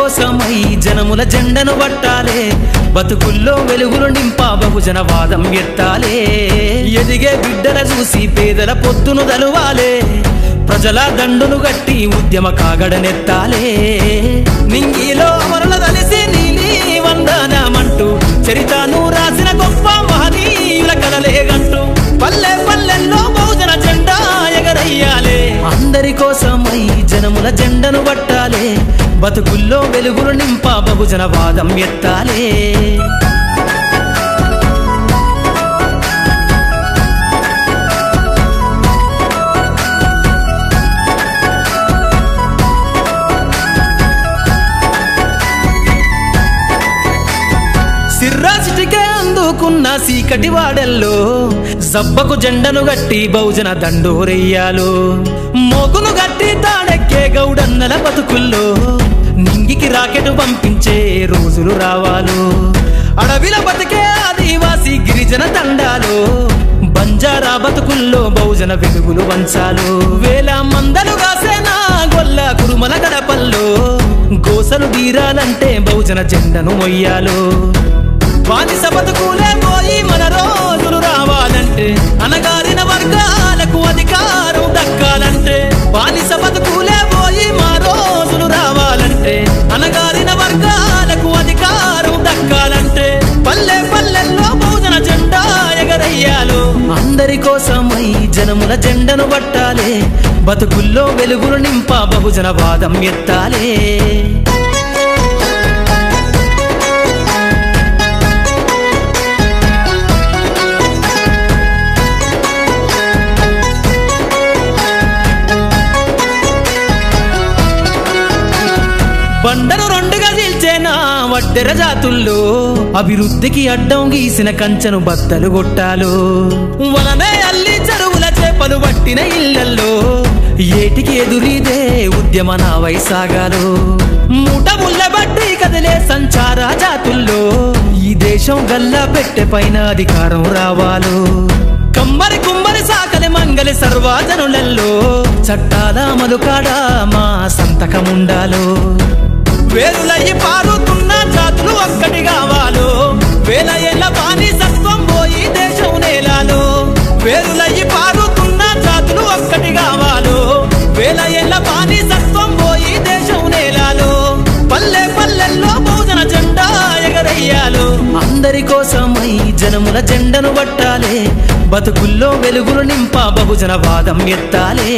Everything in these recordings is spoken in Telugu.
కోసమై జనముల జెండను పట్టాలే బతుకుల్లో వెలుగులు నింప బహుజన వాదం ఎత్తాలే ఎదిగే బిడ్డల చూసి పేదల పొత్తును దలువాలే ప్రజల దండును గట్టి ఉద్యమ కాగడనెత్తాలే నింగిలో అమరుల తలిసి నీలి వందనమంటూ చరితను రాసిన గొప్ప మహనీయుల కలలేగంటూ పల్లె పల్లెల్లో బహుజన జెండా ఎగరయ్యాలే అందరి కోసమై జనముల జెండను పట్టాలే బతుకుల్లో వెలుగులు నింప బహుజన వాదం ఎత్తాలే సిర్రాసిటికే అందుకున్న సీకటి వాడల్లో జబ్బకు జెండను గట్టి బహుజన దండోరెయ్యాలు మోగును గట్టి తాడెక్కే గౌడన్నల బతుకుల్లో నింగికి రాకెట్ పంపించే రోజులు రావాలు అడవిల బతికే ఆదివాసి గిరిజన తండాలు బంజారా బతుకుల్లో బహుజన వెలుగులు వంచాలు వేల మందలు కాసేనా గొల్ల కురుమల గడపల్లో గోసలు తీరాలంటే బహుజన జెండను మొయ్యాలు బానిస బతుకులే పోయి మన రోజులు రావాలంటే అనగారిన వర్గాలకు అధికారం దక్కాలంటే బానిస బతుకులే పోయి మా రోజులు రావాలంటే అనగారిన వర్గాలకు అధికారం దక్కాలంటే పల్లె పల్లెల్లో బహుజన జెండా ఎగరయ్యాలు అందరి కోసమై జనముల జెండను పట్టాలే బతుకుల్లో వెలుగులు నింప బహుజన వాదం ఎత్తాలే బండను రెండుగా చీల్చేనా వడ్డెర జాతుల్లో అభివృద్ధికి అడ్డం గీసిన కంచెను బద్దలు కొట్టాలు వలనే అల్లి చెరువుల చేపలు పట్టిన ఇళ్లల్లో ఏటికి ఎదురీదే ఉద్యమ నా వైసాగాలు మూట ముళ్ళ బట్టి కదిలే సంచార జాతుల్లో ఈ దేశం గల్లా పెట్టె పైన అధికారం రావాలు కమ్మరి కుమ్మరి సాకలి మంగలి సర్వాజనులలో చట్టాల అమలుకాడ మా సంతకముండాలో వేరులయ్యి పారుతున్న జాతులు ఒక్కటి కావాలో వేల ఏళ్ళ బానిసత్వం పోయి దేశం నేలాలో వేరులయ్యి పారుతున్న జాతులు ఒక్కటి కావాలో వేల ఏళ్ళ బానిసత్వం పోయి దేశం నేలాలో పల్లె పల్లెల్లో భోజన జెండా ఎగరయ్యాలో అందరి కోసమై జనముల జెండను పట్టాలే బతుకుల్లో వెలుగులు నింప బహుజన వాదం ఎత్తాలే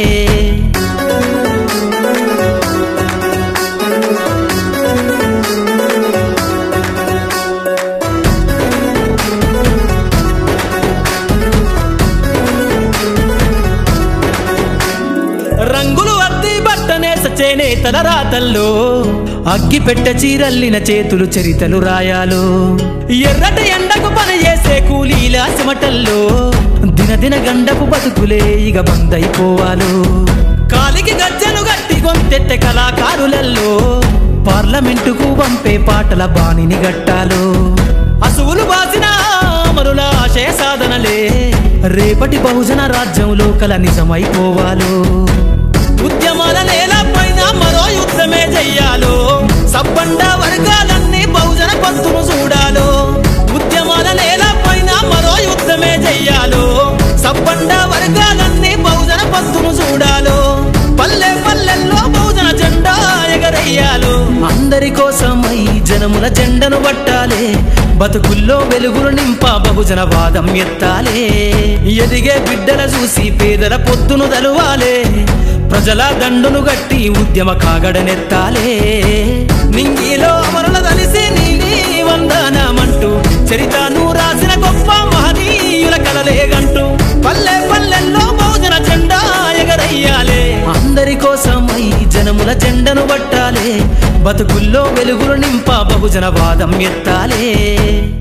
రంగులు అద్ది బట్టనే సచేనే తల రాతల్లో అగ్గి పెట్ట చీరల్లిన చేతులు చరితలు రాయాలు ఎర్రటి ఎండకు పని చేసే కూలీల సిమటల్లో దినదిన గండపు బతుకులే ఇక బందైపోవాలు కాలికి గజ్జలు గట్టి గొంతెత్తె కళాకారులల్లో పార్లమెంటుకు పంపే పాటల బాణిని గట్టాలు అసువులు బాసిన అమరుల ఆశయ సాధనలే రేపటి బహుజన రాజ్యంలో కల నిజమైపోవాలు ఉద్యమాల నేల పైన మరో యుద్ధమే చెయ్యాలో సబ్బండ వర్గాలన్నీ బహుజన పంతును చూడాలో ఉద్యమాల నేల పైన మరో యుద్ధమే చెయ్యాలో సబ్బండ వర్గాలన్నీ బహుజన పంతును చూడాలో పల్లె పల్లెల్లో బహుజన జెండా ఎగరయ్యాలో అందరి కోసమై జనముల జెండను పట్టాలే బతుకుల్లో వెలుగులు నింప బహుజన వాదం ఎత్తాలే ఎదిగే బిడ్డల చూసి పేదల పొత్తును దలువాలే ప్రజల దండును గట్టి ఉద్యమ కాగడనెత్తాలే నింగిలో అమరుల తలిసి నీలి వందనమంటూ చరితను రాసిన గొప్ప మహనీయుల కలలేగంటూ పల్లె పల్లెల్లో బహుజన జెండా ఎగరయ్యాలే అందరి కోసమై జనముల జెండను పట్టాలే బతుకుల్లో వెలుగులు నింప బహుజన వాదం ఎత్తాలే